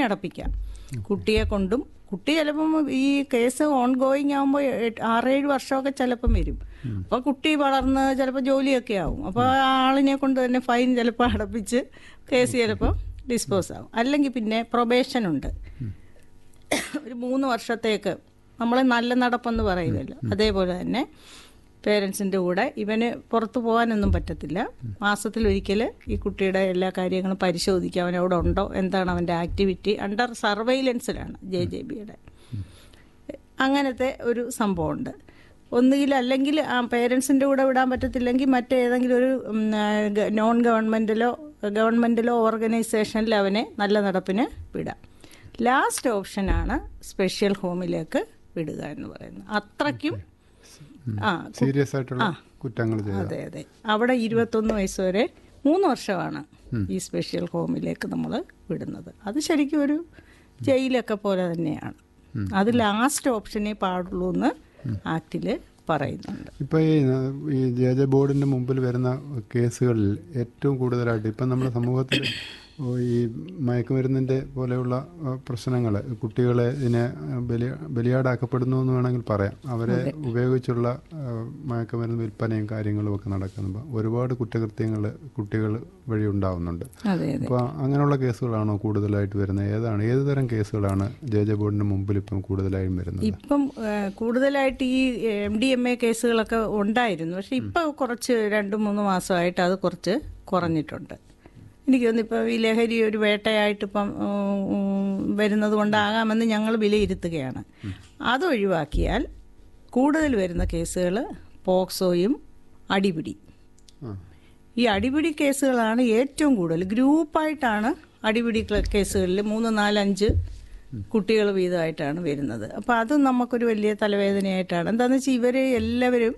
ഫൈനടപ്പിക്കാം കുട്ടിയെ കൊണ്ടും കുട്ടി ചിലപ്പം ഈ കേസ് ഓൺ ഗോയിങ് ആകുമ്പോൾ ആറേഴ് വർഷമൊക്കെ ചിലപ്പം വരും അപ്പോൾ കുട്ടി വളർന്ന് ചിലപ്പോൾ ജോലിയൊക്കെ ആവും അപ്പോൾ ആ ആളിനെ കൊണ്ട് തന്നെ ഫൈൻ ചിലപ്പോൾ അടപ്പിച്ച് കേസ് ചിലപ്പോൾ ഡിസ്പോസ് ആവും അല്ലെങ്കിൽ പിന്നെ പ്രൊബേഷൻ ഉണ്ട് ഒരു മൂന്ന് വർഷത്തേക്ക് നമ്മൾ നല്ല നടപ്പെന്ന് പറയുമല്ലോ അതേപോലെ തന്നെ പേരൻസിൻ്റെ കൂടെ ഇവന് പുറത്തു പോകാനൊന്നും പറ്റത്തില്ല മാസത്തിലൊരിക്കൽ ഈ കുട്ടിയുടെ എല്ലാ കാര്യങ്ങളും പരിശോധിക്കുക അവൻ അവിടെ ഉണ്ടോ എന്താണ് അവൻ്റെ ആക്ടിവിറ്റി അണ്ടർ സർവൈലൻസിലാണ് ജെ ജെ ബിയുടെ അങ്ങനത്തെ ഒരു സംഭവമുണ്ട് ഒന്നുകിൽ അല്ലെങ്കിൽ ആ പേരൻസിൻ്റെ കൂടെ വിടാൻ പറ്റത്തില്ലെങ്കിൽ മറ്റേതെങ്കിലും ഒരു ഉം, ആ, ഗ- നോൺ ഗവൺമെൻറ്റിലോ ഗവൺമെൻറ്റിലോ ഓർഗനൈസേഷനിൽ അവനെ നല്ല നടപ്പിന് വിടാം ലാസ്റ്റ് ഓപ്ഷനാണ് സ്പെഷ്യൽ ഹോമിലേക്ക് വിടുക എന്ന് പറയുന്നത് അത്രയ്ക്കും ആ സീരിയസ് ആയിട്ടുള്ള കുറ്റങ്ങൾ ചെയ്ത അതെ അതെ അവിടെ ഇരുപത്തൊന്ന് വയസ്സ് വരെ മൂന്ന് വർഷമാണ് ഈ സ്പെഷ്യൽ ഹോമിലേക്ക് നമ്മൾ വിടുന്നത് അത് ശരിക്കും ഒരു ജയിലൊക്കെ പോലെ തന്നെയാണ് അത് ലാസ്റ്റ് ഓപ്ഷനേ പാടുള്ളൂ എന്ന് ആക്റ്റിൽ പറയുന്നുണ്ട് ഇപ്പൊ ഈ ന- ഈ ജെ ജെ ബോർഡിന്റെ മുമ്പിൽ വരുന്ന കേസുകളിൽ ഏറ്റവും കൂടുതലായിട്ട് ഇപ്പം നമ്മുടെ സമൂഹത്തിൽ ഓ, ഈ മയക്കുമരുന്നിന്റെ പോലെയുള്ള പ്രശ്നങ്ങൾ കുട്ടികളെ ഇതിനെ ബലി ബലിയാടാക്കപ്പെടുന്നു എന്ന് വേണമെങ്കിൽ പറയാം അവരെ ഉപയോഗിച്ചുള്ള ആ, മയക്കുമരുന്ന് വിൽപ്പനയും കാര്യങ്ങളും ഒക്കെ നടക്കുമ്പോൾ ഒരുപാട് കുറ്റകൃത്യങ്ങൾ കുട്ടികൾ വഴി ഉണ്ടാവുന്നുണ്ട് അതെ അതെ അപ്പോൾ അങ്ങനെയുള്ള കേസുകളാണോ കൂടുതലായിട്ട് വരുന്നത് ഏതാണ് ഏത് തരം കേസുകളാണ് ജെ ജെ ബോർഡിന്റെ മുമ്പിൽ ഇപ്പം കൂടുതലായും വരുന്നത് ഇപ്പം ആ, കൂടുതലായിട്ട് ഈ എം ഡി എം എ കേസുകളൊക്കെ ഉണ്ടായിരുന്നു പക്ഷെ ഇപ്പം കുറച്ച് രണ്ട് മൂന്ന് മാസമായിട്ട് അത് കുറച്ച് കുറഞ്ഞിട്ടുണ്ട് എനിക്ക് തോന്നുന്നു ഇപ്പം ഈ ലഹരി ഒരു വേട്ടയായിട്ട് ഇപ്പം ഉം, ഉം, വരുന്നത് കൊണ്ടാകാമെന്ന് ഞങ്ങൾ വിലയിരുത്തുകയാണ് അത് ഒഴിവാക്കിയാൽ കൂടുതൽ വരുന്ന കേസുകൾ പോക്സോയും അടിപിടി ആ ഈ അടിപിടി കേസുകളാണ് ഏറ്റവും കൂടുതൽ ഗ്രൂപ്പായിട്ടാണ് അടിപിടി ക്ല- കേസുകളിൽ മൂന്ന് നാലഞ്ച് കുട്ടികൾ വീതമായിട്ടാണ് വരുന്നത് അപ്പോൾ അത് നമുക്കൊരു വലിയ തലവേദനയായിട്ടാണ് എന്താണെന്ന് വെച്ചാൽ ഇവർ എല്ലാവരും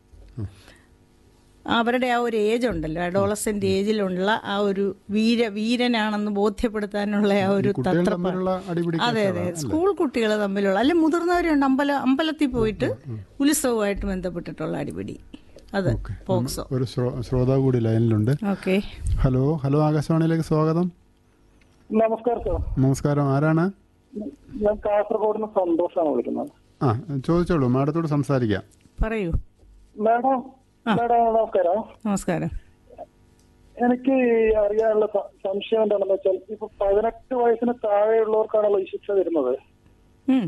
അവരുടെ ആ ഒരു ഏജ് ഉണ്ടല്ലോ അഡോളസെന്റ് ഏജിലുള്ള ആ ഒരു വീര വീരനാണെന്ന് ബോധ്യപ്പെടുത്താനുള്ള ആ ഒരു കുട്ടികൾ തത്രപ്പാട് തമ്മിലുള്ള അടിപിടി അതെ അതെ സ്കൂൾ കുട്ടികൾ തമ്മിലുള്ള അല്ലെ മുതിർന്നവരുണ്ട് അമ്പല അമ്പലത്തിൽ പോയിട്ട് ഉത്സവമായിട്ട് ബന്ധപ്പെട്ടിട്ടുള്ള അടിപിടി അത് പോക്സോ ഒരു ശ്രോ- ശ്രോതാവ് കൂടി ലൈനിലുണ്ട് ഓക്കെ ഹലോ ഹലോ ആകാശവാണിയിലേക്ക് സ്വാഗതം നമസ്കാരം സാർ നമസ്കാരം ആരാണ് ഞാൻ കാസർഗോഡ് നിന്ന് സന്തോഷാണ് വിളിക്കുന്നത് ആ ചോദിച്ചോളൂ മാഡത്തോട് സംസാരിക്കാം പറയൂ മാഡം മാഡം നമസ്കാരം നമസ്കാരം എനിക്ക് അറിയാനുള്ള സ- സംശയം എന്താണെന്ന് വെച്ചാൽ ഇപ്പൊ പതിനെട്ട് വയസ്സിന് താഴെയുള്ളവർക്കാണല്ലോ ഈ ശിക്ഷ വരുന്നത് ഉം.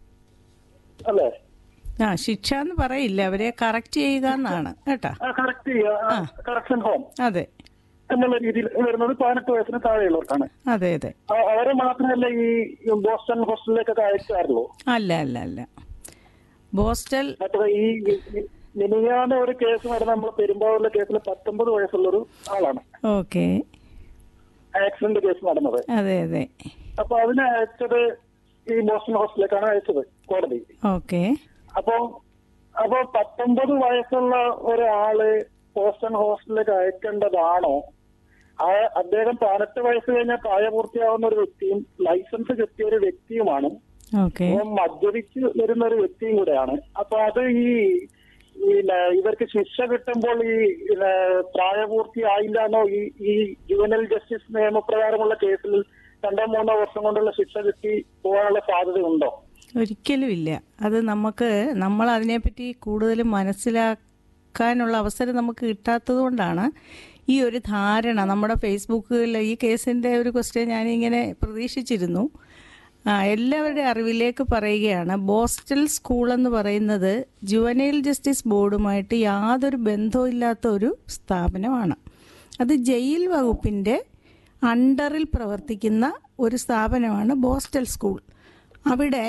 അല്ലേ ആ ശിക്ഷ എന്ന് പറയില്ല അവരെ കറക്റ്റ് ചെയ്യുക എന്നാണ് കേട്ടാ ആ കറക്റ്റ് ചെയ്യുക കറക്ഷൻ ഹോം അതെ എന്നുള്ള രീതിയിൽ വരുന്നത് പതിനെട്ട് വയസ്സിന് താഴെയുള്ളവർക്കാണ് അതെ അതെ ആ- അവരെ മാത്രമല്ല ഈ ബോസ്റ്റൺ ഹോസ്റ്റലിലേക്കൊക്കെ അയക്കാറുള്ളൂ അല്ല അല്ല അല്ല ബോസ്റ്റൽ മറ്റേ ഈ മിനിയാന്റെ ഒരു കേസ് നടന്ന നമ്മൾ പെരുമ്പാവൂരിലെ കേസിൽ പത്തൊമ്പത് വയസ്സുള്ളൊരു ആളാണ് ഓക്കെ ആക്സിഡന്റ് കേസ് നടന്നത് അതെ അതെ അപ്പൊ അതിനെ അയച്ചത് ഈ ബോസ്റ്റൺ ഹോസ്റ്റലിലേക്കാണ് അയച്ചത് കോടതി ഓക്കെ അപ്പൊ അപ്പൊ പത്തൊമ്പത് വയസ്സുള്ള ഒരാള് ബോസ്റ്റൺ ഹോസ്റ്റലിലേക്ക് അയക്കേണ്ടതാണോ ആ അദ്ദേഹം പതിനെട്ട് വയസ്സ് കഴിഞ്ഞാൽ പ്രായപൂർത്തിയാവുന്ന ഒരു വ്യക്തിയും ലൈസൻസ് കിട്ടിയ ഒരു വ്യക്തിയുമാണ് ഓക്കെ അപ്പം മദ്യപിച്ച് വരുന്ന ഒരു വ്യക്തിയും കൂടെയാണ് അപ്പൊ അത് ഈ പിന്നെ ഇവർക്ക് ശിക്ഷ കിട്ടുമ്പോൾ ഈ പിന്നെ പ്രായപൂർത്തി ആയില്ലാന്നോ ഈ ഈ ജുവനൽ ജസ്റ്റിസ് നിയമപ്രകാരമുള്ള കേസിൽ രണ്ടോ മൂന്നോ വർഷം കൊണ്ടുള്ള ശിക്ഷ കിട്ടി പോകാനുള്ള സാധ്യതയുണ്ടോ ഒരിക്കലും ഇല്ല അത് നമുക്ക് നമ്മൾ അതിനെപ്പറ്റി കൂടുതൽ മനസ്സിലാക്കാനുള്ള അവസരം നമുക്ക് കിട്ടാത്തത് കൊണ്ടാണ് ഈ ഒരു ധാരണ നമ്മുടെ ഫേസ്ബുക്കിൽ ഈ കേസിൻ്റെ ഒരു ക്വസ്റ്റ്യൻ ഞാനിങ്ങനെ പ്രതീക്ഷിച്ചിരുന്നു ആ, എല്ലാവരുടെ അറിവിലേക്ക് പറയുകയാണ് ബോസ്റ്റൽ സ്കൂൾ എന്ന് പറയുന്നത് ജുവനൈൽ ജസ്റ്റിസ് ബോർഡുമായിട്ട് യാതൊരു ബന്ധവുമില്ലാത്ത ഒരു സ്ഥാപനമാണ് അത് ജയിൽ വകുപ്പിൻ്റെ അണ്ടറിൽ പ്രവർത്തിക്കുന്ന ഒരു സ്ഥാപനമാണ് ബോസ്റ്റൽ സ്കൂൾ അവിടെ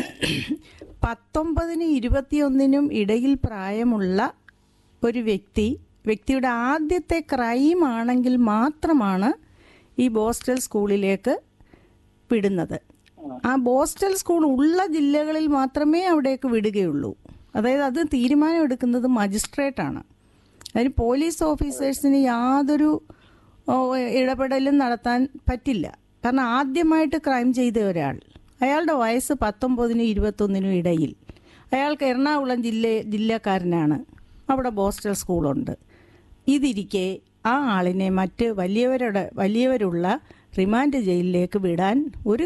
പത്തൊമ്പതിനും ഇരുപത്തിയൊന്നിനും ഇടയിൽ പ്രായമുള്ള ഒരു വ്യക്തി വ്യക്തിയുടെ ആദ്യത്തെ ക്രൈം ആണെങ്കിൽ മാത്രമാണ് ഈ ബോസ്റ്റൽ സ്കൂളിലേക്ക് വിടുന്നത് ആ ബോസ്റ്റൽ സ്കൂൾ ഉള്ള ജില്ലകളിൽ മാത്രമേ അവിടേക്ക് വിടുകയുള്ളൂ അതായത് അത് തീരുമാനം എടുക്കുന്നത് മജിസ്ട്രേറ്റ് ആണ് അതിന് പോലീസ് ഓഫീസേഴ്സിന് യാതൊരു ഓ, ഇടപെടലും നടത്താൻ പറ്റില്ല കാരണം ആദ്യമായിട്ട് ക്രൈം ചെയ്ത ഒരാൾ അയാളുടെ വയസ്സ് പത്തൊമ്പതിനും ഇരുപത്തൊന്നിനും ഇടയിൽ അയാൾക്ക് എറണാകുളം ജില്ല ജില്ലക്കാരനാണ് അവിടെ ബോസ്റ്റൽ സ്കൂളുണ്ട് ഇതിരിക്കെ ആ ആളിനെ മറ്റ് വലിയവരുടെ വലിയവരുള്ള റിമാൻഡ് ജയിലിലേക്ക് വിടാൻ ഒരു